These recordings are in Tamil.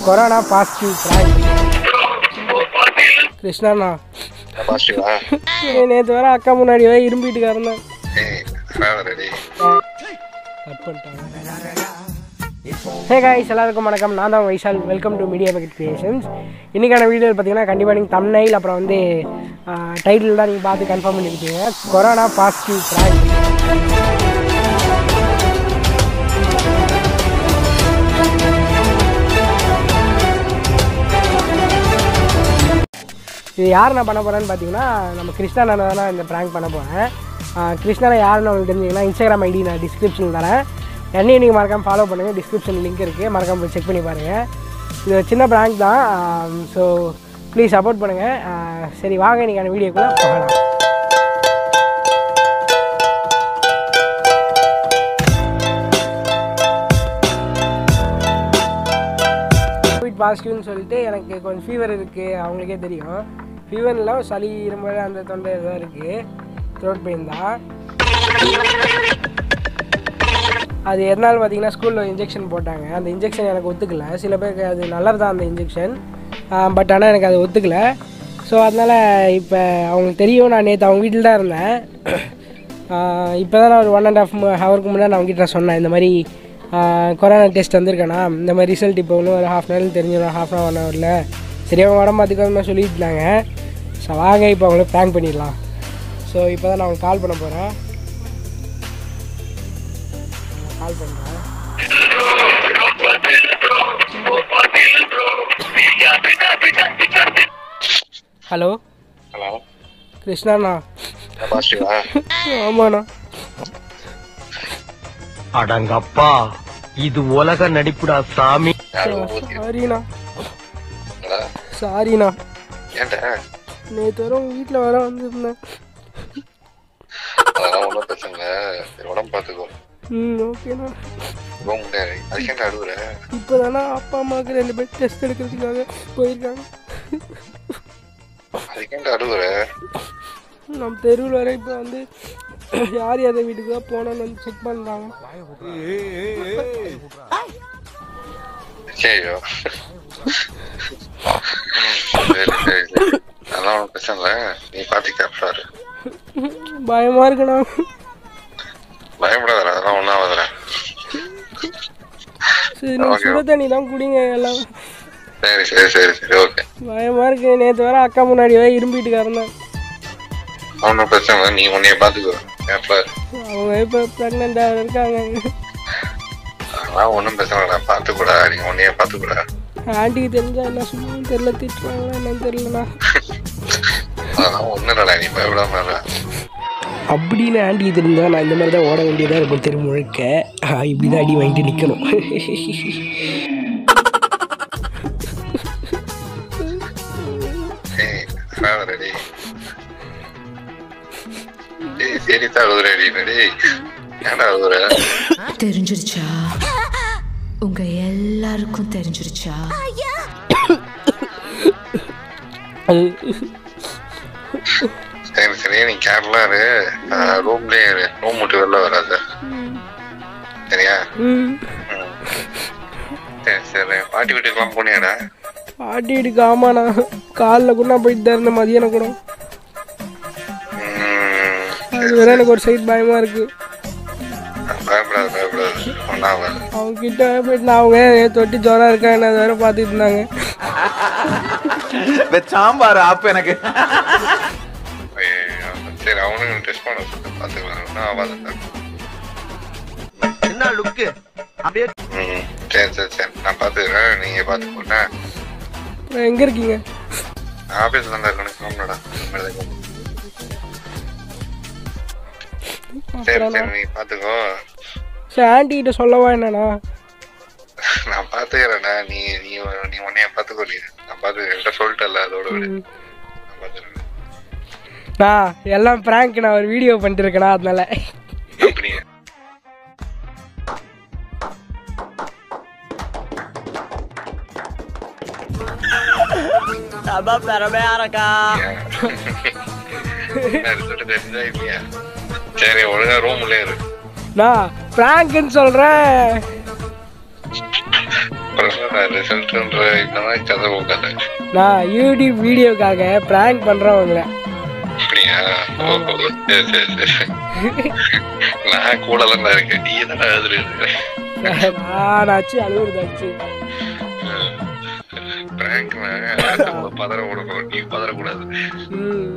கொரோனா பாசிட்டிவ் பிராங்க் கிருஷ்ணாண்ணா பாசிட்டிவா நேற்று வர அக்கா முன்னாடி வர இரும்பிட்டு இருந்தேன் ஏய் அதான் ரெடி கட் பண்ணிட்டாங்க ஹே காய்ஸ் எல்லாருக்கும் வணக்கம் நான் தான் Vaishal welcome to media bucket creations இன்றைக்கான வீடியோ பார்த்தீங்கன்னா கண்டிப்பாக நீங்கள் தம்னைல் அப்புறம் வந்து டைட்டில் தான் நீங்கள் பார்த்து கன்ஃபார்ம் பண்ணிக்கிட்டீங்க கொரோனா பாசிட்டிவ் பிராங்க் இது யார் நான் பண்ண போகிறேன்னு பார்த்தீங்கன்னா நம்ம கிருஷ்ணா நான் தான் இந்த ப்ராங்க் பண்ண போகிறேன் கிருஷ்ணா யாருன்னு உங்களுக்கு தெரிஞ்சிங்கன்னா இன்ஸ்டாகிராம் ஐடி நான் டிஸ்கிரிப்ஷனில் தரேன் என்னையும் நீங்கள் மறக்காமல் ஃபாலோ பண்ணுங்கள் டிஸ்கிரிப்ஷன் லிங்க் இருக்குது மறக்காம போய் செக் பண்ணி பாருங்கள் இது ஒரு சின்ன ப்ராங்க் தான் ஸோ ப்ளீஸ் சப்போர்ட் பண்ணுங்கள் சரி வாங்க இன்றைக்கான வீடியோக்குள்ளே போகலாம் கோவிட் பாசிட்டிவ்னு சொல்லிட்டு எனக்கு கொஞ்சம் ஃபீவர் இருக்குது அவங்களுக்கே தெரியும் ஃபீவரில் சளி இருமல் அந்த தொண்டை இதாக இருக்குது த்ரோட் பெயின் தான் அது எதனால பார்த்தீங்கன்னா ஸ்கூலில் இன்ஜெக்ஷன் போட்டாங்க அந்த இன்ஜெக்ஷன் எனக்கு ஒத்துக்கல சில பேருக்கு அது நல்லது தான் அந்த இன்ஜெக்ஷன் பட் ஆனால் எனக்கு அது ஒத்துக்கல ஸோ அதனால் இப்போ அவங்களுக்கு தெரியும் நான் நேற்று அவங்க வீட்டில் தான் இருந்தேன் இப்போ தான் நான் ஒரு ஒன் அண்ட் ஆஃப் ஹவருக்கு முன்னாடி நான் அவங்ககிட்ட சொன்னேன் இந்த மாதிரி கொரோனா டெஸ்ட் வந்திருக்கேண்ணா இந்த மாதிரி ரிசல்ட் இப்போ இன்னும் ஒரு ஹாஃப் அன் ஹவர் தெரிஞ்சிடும் ஹாஃப் அன் ஒன் ஹவரில் சரி அவங்க உடம்பு அதுக்கு மாதிரி சொல்லிட்டு இருந்தாங்க ஸோ வாங்க இப்போ அவங்கள ப்ராங்க் பண்ணிடலாம் ஸோ இப்போ தான் நான் அவங்களுக்கு கால் பண்ண போகிறேன் கால் பண்ணுறேன் ஹலோ ஹலோ கிருஷ்ணாண்ணா பாசிட்டிவா ஆமாண்ணா அடங்கப்பா இது உலக நடிப்புடா சாமி யாரும் ஊத்தி சாரிண்ணா சாரிண்ணா ஏன்டா நேற்று வர உங்கள் வீட்டில் வர வந்திருந்தேன் அதெல்லாம் ஒன்றும் பிரச்சனை இல்லை சரி உடம்பு பார்த்துக்கோ ம் ஓகேண்ணா ரொம்ப முடியாது அதுக்கு ஏன்டா அழுகுற இப்போ தானே அப்பா அம்மாவுக்கு ரெண்டு பேர் டெஸ்ட் எடுக்கிறதுக்காக போயிருக்காங்க அதுக்கு ஏன்டா அழுகுற நம்ம தெருவில் வர இப்போ வந்து யார் யார் வீட்டுக்கு தான் போனோன்னு வந்து செக் பண்ணுறாங்க சரியோ சரி சரி சரி அதெல்லாம் ஒன்றும் பிரச்சனை இல்லை நீ பார்த்து கேப்டா இரு பயமாக இருக்குண்ணா பயப்படாதடா அதெல்லாம் ஒன்றும் ஆகாதடா சரி நீங்கள் சுட தண்ணி தான் குடிங்க எல்லாம் சரி சரி சரி சரி ஓகே பயமாக இருக்கு நேற்று வர அக்கா முன்னாடி வர இரும்பிட்டு இருந்தேன் ஒன்றும் பிரச்சனை இல்லை நீ உன்னைய பார்த்துக்கோ கேப்டா இரு அவங்க இப்போ ப்ரெக்னெண்ட்டாக இருக்காங்க அதெல்லாம் ஒன்றும் பிரச்சனை இல்லை பார்த்துக்கூடா நீ உன்னைய பார்த்துக்கூடா ஆண்டிக்கு தெரிஞ்சா என்ன சொல்லுவாங்கன்னு தெரியல திட்டுவாங்களா என்னன்னு தெரியலண்ணா அதெல்லாம் ஒன்றும் இல்லைடா நீ பயப்படாம இரு. அப்படின்னு ஆண்டி தெரிஞ்சால் நான் இந்த மாதிரி தான் ஓட வேண்டியதாக இருக்கும் தெரு முழுக்க ஆ, இப்படி தான் அடி வாங்கிட்டு நிற்கணும் ஏய் அழாத ரெடி ஏய் சரி தான் அழுகுற ரெடி ரெடி ஏன்டா அழுகுற தெரிஞ்சிருச்சா உங்க எல்லாருக்கும் தெரிஞ்சிருச்சா சரி சரி நீ கேர்லாம் இரு ரூம்லயே இரு ரூம் விட்டு வெளில வராத சரியா ம். ம். சரி சரி பாட்டி வீட்டுக்கெல்லாம் போனியாடா பாட்டி இருக்கு ஆமாண்ணா காலில் கூட நான் போயிட்டு தான் இருந்தேன் மதியானம் கூட ம், அது வேற எனக்கு ஒரு சைடு பயமாக இருக்குது பயப்படாத பயப்படாத ஒன்றாவது அவங்க கிட்ட போயிட்டு நான் அவங்க தொட்டி ஜுரம் இருக்கா என்ன வேற பார்த்துட்டு இருந்தாங்க சாம்பார் ஆப் எனக்கு சரி அவனுக்கு டெஸ்ட் பண்ண சொல்லு பார்த்துக்கலாம் ஒன்றும் ஆகாதுடா என்ன லுக்கு அப்படியே ம் சரி சரி சரி நான் பார்த்துக்கிறேன் நீங்கள் பார்த்துக்கோண்ணே அப்புறம் எங்கே இருக்கீங்க ஆஃபீஸில் தான் இருக்கணும் கிளம்புனடா சரி சரி நீ பார்த்துக்கோ சரி ஆண்டி கிட்ட சொல்லவா என்னண்ணா நான் பார்த்துக்கிறேன்டா நீ நீ நீ உன்னைய பார்த்துக்கோ நீ நான் பார்த்து என்கிட்ட சொல்லிட்டல அதோட விடு ம். நான் பார்த்துக்கிறேன் நான் எல்லாம் ப்ராங்க் நான் ஒரு வீடியோ பண்ணிட்டு இருக்கேனா அதனால அப்படியே ஏன்? என்ன result தெரிஞ்சா இல்லையா சரி ஒழுங்கா ரூம்ல இரு நான் ப்ராங்க்னு சொல்கிறேன் அப்புறம் ரிசல்ட்ன்ற இந்த மாதிரி கதை உட்காந்து நான் யூடியூப் வீடியோக்காக ப்ராங்க் பண்ணுறேன் உங்களை அப்படியா ஓ, ஓ, சரி சரி சரி நான் கூட தான் இருக்கேன் நீ தான் எழுதுறது நானாச்சு அழுகுறதாச்சு பிராங்க்னா பதற விடணும் நீ பதறக்கூடாது ம்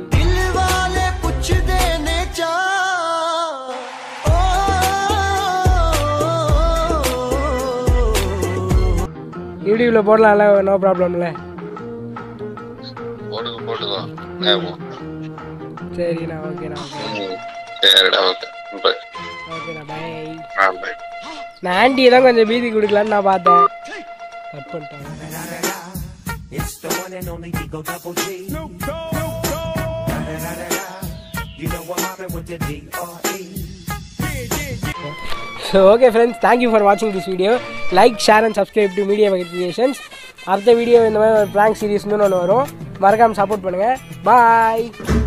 யூடியூப்ல போடலாம்ல நோ ப்ராப்ளம்ல போட்டுக்கோ போட்டுக்கோ ஆமா. சரிண்ணா ஓகேண்ணா ஓகே ம். சரிடா ஓகே பை ஓகேண்ணா பை ஆ பை நான் ஆண்டியை தான் கொஞ்சம் பீதி கொடுக்கலான்னு நான் பார்த்தேன் கட் பண்ணிட்டேன் so okay friends thank you for வாட்சிங் this video like share and subscribe to media creations அடுத்த வீடியோ இந்த மாதிரி ஒரு ப்ராங்க் சீரிஸ் இன்னொன்று வரும் மறக்காமல் சப்போர்ட் பண்ணுங்கள் பாய்